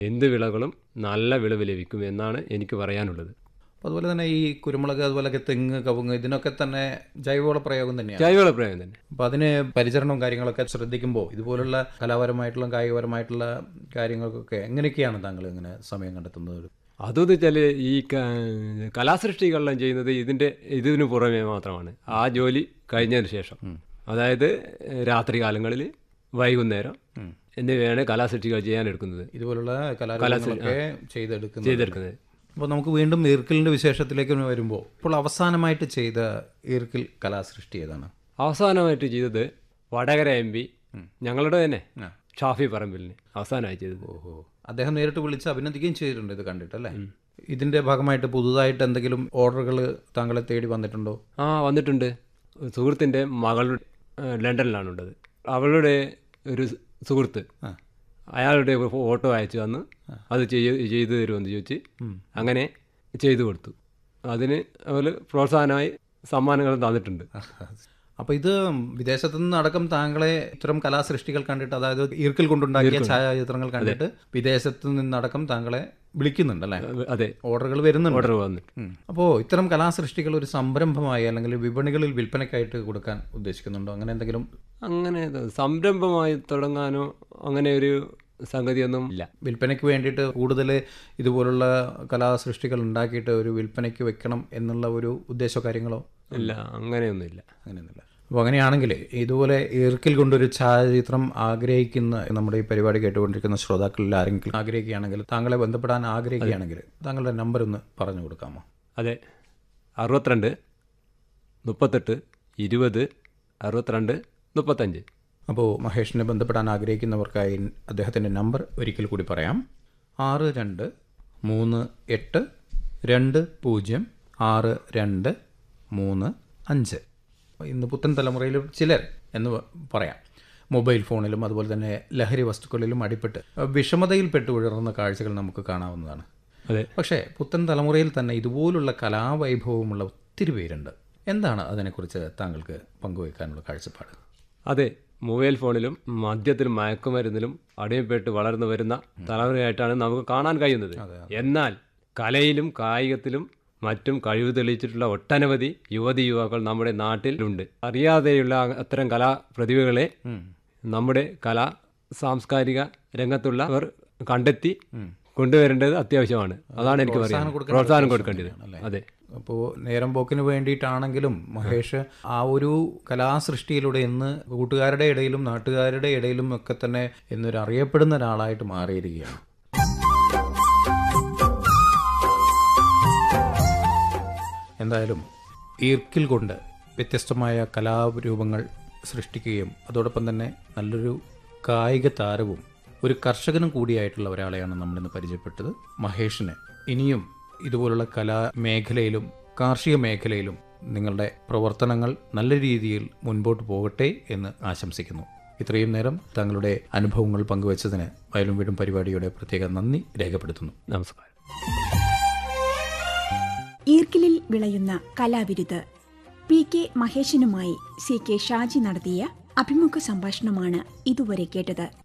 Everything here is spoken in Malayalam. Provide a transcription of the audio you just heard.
എന്ത് വിളകളും നല്ല വിളവ് ലഭിക്കും എന്നാണ് എനിക്ക് പറയാനുള്ളത് അപ്പോൾ അതുപോലെ തന്നെ ഈ കുരുമുളക് അതുപോലെ തെങ്ങ് കവുങ്ങ് ഇതിനൊക്കെ തന്നെ ജൈവവള പ്രയോഗം തന്നെയാണ് ജൈവവള പ്രയോഗം തന്നെ അപ്പോൾ അതിന് പരിചരണവും കാര്യങ്ങളൊക്കെ ശ്രദ്ധിക്കുമ്പോൾ ഇതുപോലുള്ള കലാപരമായിട്ടുള്ള കായികപരമായിട്ടുള്ള കാര്യങ്ങൾക്കൊക്കെ എങ്ങനെയൊക്കെയാണ് താങ്കൾ ഇങ്ങനെ സമയം കണ്ടെത്തുന്നത് അതെന്ന് വെച്ചാൽ ഈ ക- കലാസൃഷ്ടികളെല്ലാം ചെയ്യുന്നത് ഇതിൻ്റെ ഇതിനു പുറമേ മാത്രമാണ് ആ ജോലി കഴിഞ്ഞതിന് ശേഷം അതായത് രാത്രി കാലങ്ങളിൽ വൈകുന്നേരം എന്നിവയാണ് കലാസൃഷ്ടികൾ ചെയ്യാൻ എടുക്കുന്നത് ഇതുപോലുള്ള കലാരൂപങ്ങളൊക്കെ ചെയ്തെടുക്കുന്നത് ചെയ്തെടുക്കുന്നത് അപ്പോൾ നമുക്ക് വീണ്ടും ഈർക്കിലിൻ്റെ വിശേഷത്തിലേക്ക് വരുമ്പോൾ ഇപ്പോൾ അവസാനമായിട്ട് ചെയ്ത ഈർക്കിൽ കലാസൃഷ്ടി ഏതാണ് അവസാനമായിട്ട് ചെയ്തത് വടകര എം പി ഞങ്ങളുടെ തന്നെ ഷാഫി പറമ്പിലിന് അവസാനമായി ചെയ്തത് ഓഹോ അദ്ദേഹം നേരിട്ട് വിളിച്ച് അഭിനന്ദിക്കുകയും ചെയ്തിട്ടുണ്ട് ഇത് കണ്ടിട്ടല്ലേ ഇതിന്റെ ഭാഗമായിട്ട് പുതുതായിട്ട് എന്തെങ്കിലും ഓർഡറുകൾ താങ്കളെ തേടി വന്നിട്ടുണ്ടോ ആ വന്നിട്ടുണ്ട് സുഹൃത്തിൻ്റെ മകൾ ഏഹ്, ലണ്ടനിലാണുള്ളത് അവളുടെ ഒരു സുഹൃത്ത് അയാളുടെ ഒരു ഫോട്ടോ അയച്ചു തന്ന് അത് ചെയ്ത് ചെയ്തു തരുമെന്ന് ചോദിച്ച് അങ്ങനെ ചെയ്തു കൊടുത്തു അതിന് അവർ പ്രോത്സാഹനമായി സമ്മാനങ്ങൾ തന്നിട്ടുണ്ട് അപ്പോൾ ഇത് വിദേശത്തു നിന്ന് അടക്കം താങ്കളെ ഇത്തരം കലാസൃഷ്ടികൾ കണ്ടിട്ട് അതായത് ഈർക്കിൽ കൊണ്ടുണ്ടാക്കിയ ഛായാചിത്രങ്ങൾ കണ്ടിട്ട് വിദേശത്തു നിന്നടക്കം താങ്കളെ വിളിക്കുന്നുണ്ടല്ലേ അതെ ഓർഡറുകൾ വരുന്നുണ്ട് ഓർഡർ വന്നു അപ്പോൾ ഇത്തരം കലാസൃഷ്ടികൾ ഒരു സംരംഭമായി അല്ലെങ്കിൽ വിപണികളിൽ വിൽപ്പനയ്ക്കായിട്ട് കൊടുക്കാൻ ഉദ്ദേശിക്കുന്നുണ്ടോ അങ്ങനെ എന്തെങ്കിലും അങ്ങനെ ഇത് സംരംഭമായി തുടങ്ങാനോ അങ്ങനെ ഒരു സംഗതിയൊന്നും ഇല്ല വിൽപ്പനയ്ക്ക് വേണ്ടിയിട്ട് കൂടുതൽ ഇതുപോലുള്ള കലാസൃഷ്ടികൾ ഉണ്ടാക്കിയിട്ട് ഒരു വിൽപ്പനയ്ക്ക് വെക്കണം എന്നുള്ള ഒരു ഉദ്ദേശ കാര്യങ്ങളോ ഇല്ല അങ്ങനെയൊന്നുമില്ല അങ്ങനെയൊന്നുമില്ല അപ്പോൾ അങ്ങനെയാണെങ്കിൽ ഇതുപോലെ ഈർക്കിൽ കൊണ്ടൊരു ഛായാചിത്രം ആഗ്രഹിക്കുന്ന നമ്മുടെ ഈ പരിപാടി കേട്ടുകൊണ്ടിരിക്കുന്ന ശ്രോതാക്കളിൽ ആരെങ്കിലും ആഗ്രഹിക്കുകയാണെങ്കിൽ താങ്കളെ ബന്ധപ്പെടാൻ ആഗ്രഹിക്കുകയാണെങ്കിൽ താങ്കളുടെ നമ്പർ ഒന്ന് പറഞ്ഞു കൊടുക്കാമോ അതെ അറുപത്തിരണ്ട് മുപ്പത്തെട്ട് ഇരുപത് അറുപത്തിരണ്ട് മുപ്പത്തഞ്ച് അപ്പോൾ മഹേഷിനെ ബന്ധപ്പെടാൻ ആഗ്രഹിക്കുന്നവർക്കായി അദ്ദേഹത്തിൻ്റെ നമ്പർ ഒരിക്കൽ കൂടി പറയാം ആറ് രണ്ട് മൂന്ന് എട്ട് രണ്ട് പൂജ്യം ആറ് രണ്ട് മൂന്ന് അഞ്ച് ഇന്ന് പുത്തൻ തലമുറയിൽ ചിലർ എന്ന് പ- പറയാം മൊബൈൽ ഫോണിലും അതുപോലെ തന്നെ ലഹരി വസ്തുക്കളിലും അടിപ്പെട്ട് വിഷമതയിൽപ്പെട്ട് ഉഴറുന്ന കാഴ്ചകൾ നമുക്ക് കാണാവുന്നതാണ് അതെ പക്ഷേ പുത്തൻ തലമുറയിൽ തന്നെ ഇതുപോലുള്ള കലാവൈഭവമുള്ള ഒത്തിരി പേരുണ്ട് എന്താണ് അതിനെക്കുറിച്ച് താങ്കൾക്ക് പങ്കുവയ്ക്കാനുള്ള കാഴ്ചപ്പാട് അതെ മൊബൈൽ ഫോണിലും മദ്യത്തിലും മയക്കുമരുന്നിലും അടിമപ്പെട്ട് വളർന്നു വരുന്ന തലമുറയായിട്ടാണ് നമുക്ക് കാണാൻ കഴിയുന്നത് എന്നാൽ കലയിലും കായികത്തിലും മറ്റും കഴിവ് തെളിയിച്ചിട്ടുള്ള ഒട്ടനവധി യുവതി യുവാക്കൾ നമ്മുടെ നാട്ടിലുണ്ട് അറിയാതെയുള്ള അത്തരം കലാപ്രതിഭകളെ നമ്മുടെ കലാ സാംസ്കാരിക രംഗത്തുള്ളവർ കണ്ടെത്തി കൊണ്ടുവരേണ്ടത് അത്യാവശ്യമാണ് അതാണ് എനിക്ക് പറയുന്നത് പ്രോത്സാഹനം കൊടുക്കേണ്ടത് അതെ അപ്പോൾ നേരം പോക്കിന് വേണ്ടിയിട്ടാണെങ്കിലും മഹേഷ് ആ ഒരു കലാസൃഷ്ടിയിലൂടെ ഇന്ന് കൂട്ടുകാരുടെ ഇടയിലും നാട്ടുകാരുടെ ഇടയിലും ഒക്കെ തന്നെ എന്നൊരു അറിയപ്പെടുന്ന ഒരാളായിട്ട് മാറിയിരിക്കുകയാണ് എന്തായാലും ഈർക്കിൽ കൊണ്ട് വ്യത്യസ്തമായ കലാരൂപങ്ങൾ സൃഷ്ടിക്കുകയും അതോടൊപ്പം തന്നെ നല്ലൊരു കായിക താരവും ഒരു കർഷകനും കൂടിയായിട്ടുള്ള ഒരാളെയാണ് നമ്മളിന്ന് പരിചയപ്പെട്ടത് മഹേഷിന് ഇനിയും ഇതുപോലുള്ള കലാ മേഖലയിലും കാർഷിക മേഖലയിലും നിങ്ങളുടെ പ്രവർത്തനങ്ങൾ നല്ല രീതിയിൽ മുൻപോട്ട് പോകട്ടെ എന്ന് ആശംസിക്കുന്നു ഇത്രയും നേരം തങ്ങളുടെ അനുഭവങ്ങൾ പങ്കുവച്ചതിന് വയലും വീടും പരിപാടിയുടെ പ്രത്യേക നന്ദി രേഖപ്പെടുത്തുന്നു നമസ്കാരം ഈർക്കിലിൽ വിളയുന്ന കലാവിരുത് പി കെ മഹേശനുമായി സി കെ ഷാജി നടത്തിയ അഭിമുഖ സംഭാഷണമാണ് ഇതുവരെ കേട്ടത്